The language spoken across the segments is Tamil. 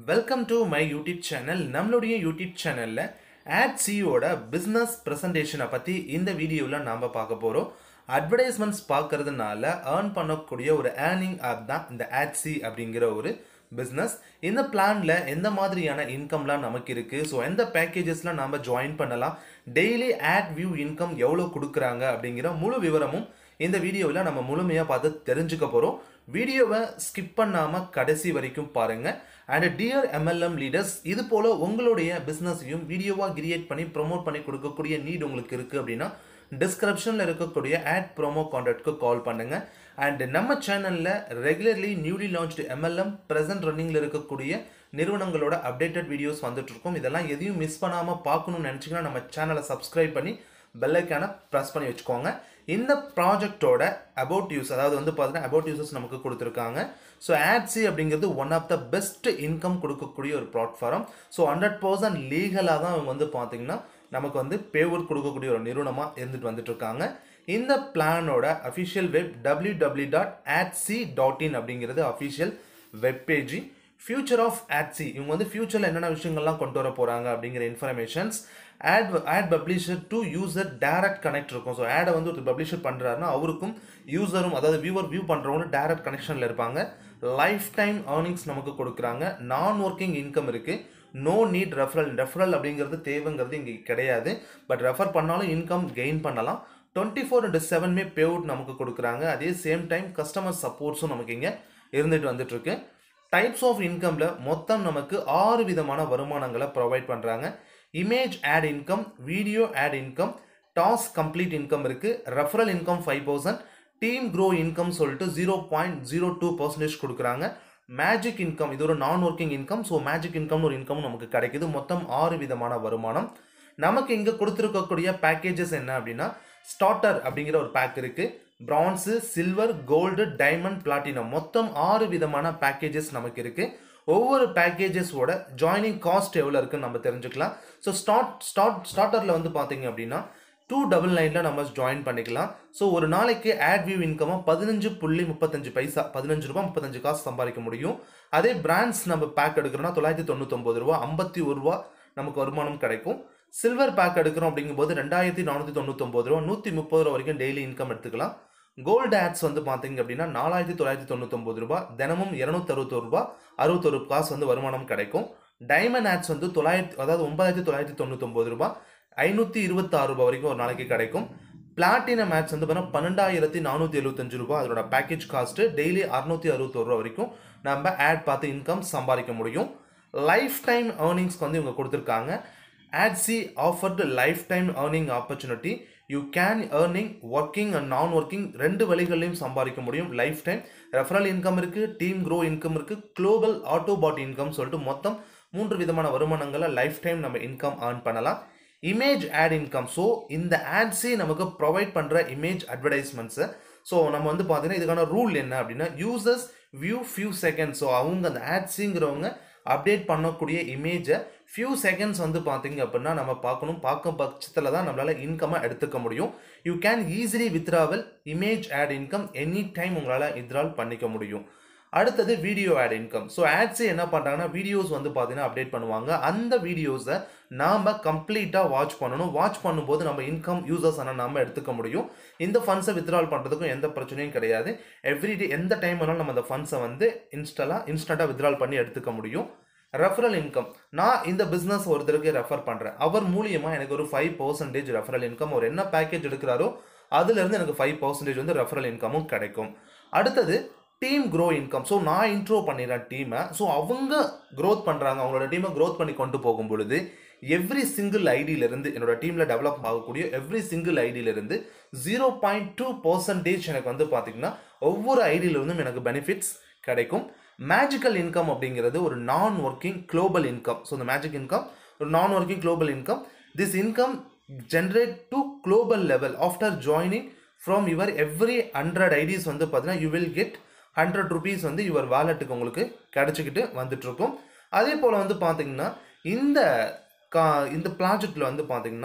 welcome to my YouTube channel நம்மளுடைய யூடியூப் சேனலில் ஆட் சியோட பிஸ்னஸ் ப்ரெசன்டேஷனை பற்றி இந்த வீடியோவில் நாம் பார்க்க போகிறோம் அட்வர்டைஸ்மெண்ட்ஸ் பார்க்கறதுனால ஏர்ன் பண்ணக்கூடிய ஒரு ஏர்னிங் ஆப் தான் இந்த ஆட்சி அப்படிங்கிற ஒரு பிஸ்னஸ் இந்த பிளானில் எந்த மாதிரியான இன்கம்லாம் நமக்கு இருக்குது ஸோ எந்த பேக்கேஜஸ்லாம் நாம் ஜாயின் பண்ணலாம் டெய்லி ஆட் வியூ இன்கம் எவ்வளோ கொடுக்குறாங்க அப்படிங்கிற முழு விவரமும் இந்த வீடியோவில் நம்ம முழுமையாக பார்த்து தெரிஞ்சுக்க போகிறோம் வீடியோவை ஸ்கிப் பண்ணாமல் கடைசி வரைக்கும் பாருங்கள் அண்ட் டியர் எம்எல்எம் லீடர்ஸ் இது போல் உங்களுடைய பிஸ்னஸையும் வீடியோவாக கிரியேட் பண்ணி ப்ரோமோட் பண்ணி கொடுக்கக்கூடிய நீட் உங்களுக்கு இருக்குது அப்படின்னா டிஸ்கிரிப்ஷனில் இருக்கக்கூடிய ஆட் ப்ரோமோ கான்டாக்ட்க்கு கால் பண்ணுங்கள் அண்ட் நம்ம சேனலில் regularly newly launched MLM present ரன்னிங்கில் இருக்கக்கூடிய நிறுவனங்களோட அப்டேட்டட் வீடியோஸ் வந்துட்டு இருக்கும் இதெல்லாம் எதையும் மிஸ் பண்ணாமல் பார்க்கணும்னு நினச்சிங்கன்னா நம்ம சேனலை சப்ஸ்கிரைப் பண்ணி பெல்லைக்கான ப்ரெஸ் பண்ணி வச்சுக்கோங்க இந்த ப்ராஜெக்டோட அபவுட் யூஸ் அதாவது வந்து பார்த்தீங்கன்னா அபவுட் யூசஸ் நமக்கு கொடுத்துருக்காங்க ஸோ ஆட்சி அப்படிங்கிறது one of the best income கொடுக்கக்கூடிய ஒரு பிளாட்ஃபார்ம் ஸோ ஹண்ட்ரட் பர்சன்ட் லீகலாக தான் அவங்க வந்து பார்த்தீங்கன்னா நமக்கு வந்து பேவூர் கொடுக்கக்கூடிய ஒரு நிறுவனமாக இருந்துட்டு வந்துட்டு இருக்காங்க இந்த பிளானோட official web W W dot ஆட்சி டாட் இன் அப்படிங்கிறது official web page future of ஆட்சி இவங்க வந்து ஃபியூச்சரில் என்னென்ன விஷயங்கள்லாம் கொண்டு வர போகிறாங்க அப்படிங்கிற informations ad ad publisher to user direct connect இருக்கும் ஸோ ஆடை வந்து ஒரு பப்ளிஷர் பண்ணுறாருன்னா அவருக்கும் யூசரும் அதாவது வியூவர் வியூ பண்ணுறவங்களும் டேரக்ட் கனெக்ஷனில் இருப்பாங்க லைஃப் டைம் ஏர்னிங்ஸ் நமக்கு கொடுக்குறாங்க நான் ஒர்க்கிங் இன்கம் இருக்குது நோ நீட் ரெஃபரல் ரெஃபரல் அப்படிங்கிறது தேவைங்கிறது இங்கே கிடையாது பட் ரெஃபர் பண்ணாலும் இன்கம் கெயின் பண்ணலாம் டுவெண்ட்டி ஃபோர் இன்ட்டு செவன்மே பேவுட் நமக்கு கொடுக்குறாங்க அதே சேம் டைம் கஸ்டமர் சப்போர்ட்ஸும் நமக்கு இங்கே இருந்துட்டு வந்துட்டுருக்கு டைப்ஸ் ஆஃப் இன்கமில் மொத்தம் நமக்கு ஆறு விதமான வருமானங்களை ப்ரொவைட் பண்ணுறாங்க image ad income video ad income task complete income இருக்குது referral income five thousand team grow income சொல்லிட்டு zero point zero two percentage கொடுக்குறாங்க மேஜிக் இன்கம் இது ஒரு non working income so magic இன்கம்னு ஒரு இன்கம் நமக்கு கிடைக்குது மொத்தம் ஆறு விதமான வருமானம் நமக்கு இங்கே கொடுத்துருக்கக்கூடிய பேக்கேஜஸ் என்ன அப்படின்னா ஸ்டார்டர் அப்படிங்கிற ஒரு பேக் இருக்குது bronze silver gold diamond platinum மொத்தம் ஆறு விதமான பேக்கேஜஸ் நமக்கு இருக்குது ஒவ்வொரு பேக்கேஜஸோட ஜாயினிங் காஸ்ட் எவ்வளோ இருக்குன்னு நம்ம தெரிஞ்சுக்கலாம் ஸோ ஸ்டார்ட் ஸ்டார்ட் ஸ்டார்டரில் வந்து பார்த்தீங்க அப்படின்னா டூ டபுள் நைனில் நம்ம ஜாயின் பண்ணிக்கலாம் ஸோ ஒரு நாளைக்கு ஆட் வியூ இன்கமாக பதினஞ்சு புள்ளி முப்பத்தஞ்சு பைசா பதினஞ்சு ரூபா முப்பத்தஞ்சு காசு சம்பாதிக்க முடியும் அதே பிராண்ட்ஸ் நம்ம பேக் எடுக்கிறோம்னா தொள்ளாயிரத்தி தொண்ணூத்தொம்பது ரூபா ஐம்பத்தி ஒரு ரூபா நமக்கு வருமானம் கிடைக்கும் சில்வர் பேக் எடுக்கிறோம் அப்படிங்கும்போது ரெண்டாயிரத்தி நானூற்றி தொண்ணூத்தொம்பது ரூபா நூற்றி முப்பது ரூபா வரைக்கும் டெய்லி இன்கம் எடுத்துக்கலாம் கோல்டு ஆட்ஸ் வந்து பார்த்தீங்க அப்படின்னா நாலாயிரத்தி தொள்ளாயிரத்தி தொண்ணூத்தொம்பது ரூபா தினமும் இரநூத்தி அறுபத்தொரு ரூபா அறுபத்தொரு காசு வந்து வருமானம் கிடைக்கும் டைமண்ட் ஆட்ஸ் வந்து தொள்ளாயிரத்தி அதாவது ஒன்பதாயிரத்தி தொள்ளாயிரத்தி தொண்ணூத்தொம்பது ரூபா ஐநூற்றி இருபத்தாறு ரூபாய் வரைக்கும் ஒரு நாளைக்கு கிடைக்கும் பிளாட்டினம் மேட்ச் வந்து பார்த்தீங்கன்னா பன்னெண்டாயிரத்தி நானூற்றி எழுபத்தஞ்சு ரூபாய் அதோட பேக்கேஜ் காஸ்ட்டு டெய்லி அறுநூத்தி அறுபத்தோரு ரூபா வரைக்கும் நம்ம ஆட் பார்த்து இன்கம் சம்பாதிக்க முடியும் லைஃப் டைம் ஏர்னிங்ஸ்க்கு வந்து இவங்க கொடுத்துருக்காங்க ஆட்சி offered life time earning opportunity you can earning working and non working ரெண்டு வழிகளையும் சம்பாதிக்க முடியும் லைஃப் டைம் ரெஃபரல் இன்கம் இருக்குது டீம் க்ரோ இன்கம் இருக்குது குளோபல் ஆட்டோ பாட் இன்கம் சொல்லிட்டு மொத்தம் மூன்று விதமான வருமானங்களை லைஃப் டைம் நம்ம இன்கம் ஏர்ன் பண்ணலாம் இமேஜ் ஆட் இன்கம் ஸோ இந்த ஆட்ஸே நமக்கு ப்ரொவைட் பண்ணுற இமேஜ் அட்வர்டைஸ்மெண்ட்ஸை ஸோ நம்ம வந்து பார்த்தீங்கன்னா இதுக்கான ரூல் என்ன அப்படின்னா users view few seconds so அவங்க அந்த ஆட்ஸுங்கிறவங்க அப்டேட் பண்ணக்கூடிய இமேஜை ஃபியூ செகண்ட்ஸ் வந்து பார்த்தீங்க அப்படின்னா நம்ம பார்க்கணும் பார்க்கும் பட்சத்தில் தான் நம்மளால் இன்கம்மை எடுத்துக்க முடியும் you can easily withdrawal image ad income any time உங்களால் வித்ரால் பண்ணிக்க முடியும் அடுத்தது video ad income so ads என்ன பண்ணுறாங்கன்னா வீடியோஸ் வந்து பார்த்தீங்கன்னா அப்டேட் பண்ணுவாங்க அந்த வீடியோஸை நாம் கம்ப்ளீட்டாக வாட்ச் பண்ணணும் வாட்ச் பண்ணும்போது நம்ம இன்கம் யூசர்ஸ் ஆனால் நம்ம எடுத்துக்க முடியும் இந்த ஃபண்ட்ஸை வித்ட்ரால் பண்ணுறதுக்கும் எந்த பிரச்சனையும் கிடையாது எவ்ரிடே எந்த டைம் வேணாலும் நம்ம அந்த ஃபண்ட்ஸை வந்து இன்ஸ்டலாக இன்ஸ்டண்ட்டாக வித்ட்ரால் பண்ணி எடுத்துக்க முடியும் ரெஃபரல் இன்கம் நான் இந்த பிஸ்னஸ் ஒருத்தருக்கு ரெஃபர் பண்ணுறேன் அவர் மூலியமாக எனக்கு ஒரு ஃபைவ் பர்சன்டேஜ் ரெஃபரல் இன்கம் அவர் என்ன பேக்கேஜ் எடுக்கிறாரோ அதுலேருந்து எனக்கு ஃபைவ் பர்சன்டேஜ் வந்து ரெஃபரல் இன்கமும் கிடைக்கும் அடுத்தது டீம் க்ரோ இன்கம் ஸோ நான் இன்ட்ரோ பண்ணிடுறேன் டீமை ஸோ அவங்க க்ரோத் பண்ணுறாங்க அவங்களோட டீமை க்ரோத் பண்ணி கொண்டு போகும் பொழுது எவ்ரி சிங்கிள் ஐடியிலேருந்து என்னோட டீமில் டெவலப் ஆகக்கூடிய எவ்ரி சிங்கிள் ஐடியிலேருந்து ஜீரோ பாயிண்ட் டூ பர்சன்டேஜ் எனக்கு வந்து பார்த்திங்கன்னா ஒவ்வொரு ஐடியிலிருந்தும் எனக்கு பெனிஃபிட்ஸ் கிடைக்கும் மேஜிக்கல் இன்கம் அப்படிங்கிறது ஒரு non working global income so இந்த மேஜிக் இன்கம் ஒரு non working global income this income generate to global level after joining from your every hundred IDs வந்து பார்த்தீங்கன்னா you will get hundred rupees வந்து யுவர் வாலெட்டுக்கு உங்களுக்கு கிடச்சிக்கிட்டு வந்துட்டுருக்கும் அதே போல் வந்து பார்த்தீங்கன்னா இந்த கா இந்த ப்ராஜெக்டில் வந்து பார்த்தீங்கன்னா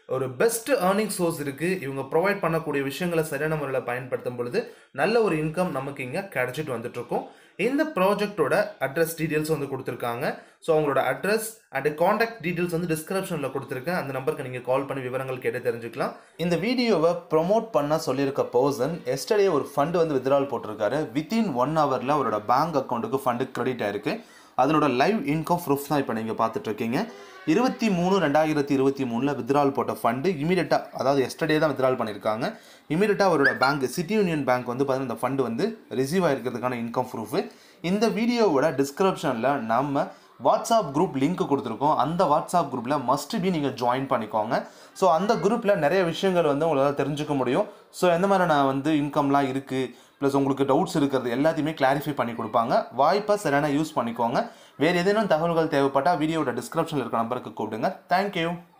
ஒரு பெஸ்ட் ஏர்னிங் சோர்ஸ் இருக்குது இவங்க ப்ரொவைட் பண்ணக்கூடிய விஷயங்களை சரியான முறையில் பயன்படுத்தும் பொழுது நல்ல ஒரு இன்கம் நமக்கு இங்கே கிடச்சிட்டு வந்துட்டுருக்கும் இந்த ப்ராஜெக்டோட அட்ரஸ் டீட்டெயில்ஸ் வந்து கொடுத்துருக்காங்க ஸோ அவங்களோட அட்ரஸ் அண்ட் காண்டாக்ட் டீட்டெயில்ஸ் வந்து டிஸ்கிரிப்ஷனில் கொடுத்துருக்கேன் அந்த நம்பருக்கு நீங்கள் கால் பண்ணி விவரங்கள் கேட்டு தெரிஞ்சுக்கலாம் இந்த வீடியோவை ப்ரொமோட் பண்ண சொல்லியிருக்க பர்சன் எஸ்டர்டே ஒரு ஃபண்டு வந்து வித்ட்ரால் போட்டிருக்காரு வித்தின் ஒன் ஹவரில் அவரோட பேங்க் அக்கௌண்ட்டுக்கு ஃபண்டு கிரெடிட் ஆயிருக்கு அதனோட லைவ் இன்கம் ப்ரூஃப் தான் இப்போ நீங்கள் பார்த்துட்டு இருக்கீங்க இருபத்தி மூணு ரெண்டாயிரத்தி இருபத்தி மூணில் வித்ட்ரால் போட்ட ஃபண்டு இமீடியட்டாக அதாவது எஸ்டர்டே தான் வித்ட்ரால் பண்ணியிருக்காங்க இமீடியட்டாக அவரோட பேங்க் சிட்டி யூனியன் பேங்க் வந்து பார்த்தீங்கன்னா இந்த ஃபண்டு வந்து ரிசீவ் ஆகிருக்கிறதுக்கான இன்கம் ப்ரூஃபு இந்த வீடியோவோட டிஸ்கிரிப்ஷனில் நம்ம வாட்ஸ்அப் குரூப் லிங்க் கொடுத்துருக்கோம் அந்த வாட்ஸ்அப் குரூப்பில் மஸ்ட் பி நீங்கள் ஜாயின் பண்ணிக்கோங்க ஸோ அந்த குரூப்பில் நிறைய விஷயங்கள் வந்து உங்களால் தெரிஞ்சுக்க முடியும் ஸோ எந்த மாதிரியான வந்து இன்கம்லாம் இருக்குது ப்ளஸ் உங்களுக்கு டவுட்ஸ் இருக்கிறது எல்லாத்தையுமே கிளாரிஃபை பண்ணி கொடுப்பாங்க வாய்ப்பை சரியான யூஸ் பண்ணிக்கோங்க வேறு ஏதேனும் தகவல்கள் தேவைப்பட்டால் வீடியோட டிஸ்கிரிப்ஷனில் இருக்க நம்பருக்கு கூப்பிடுங்க தேங்க்யூ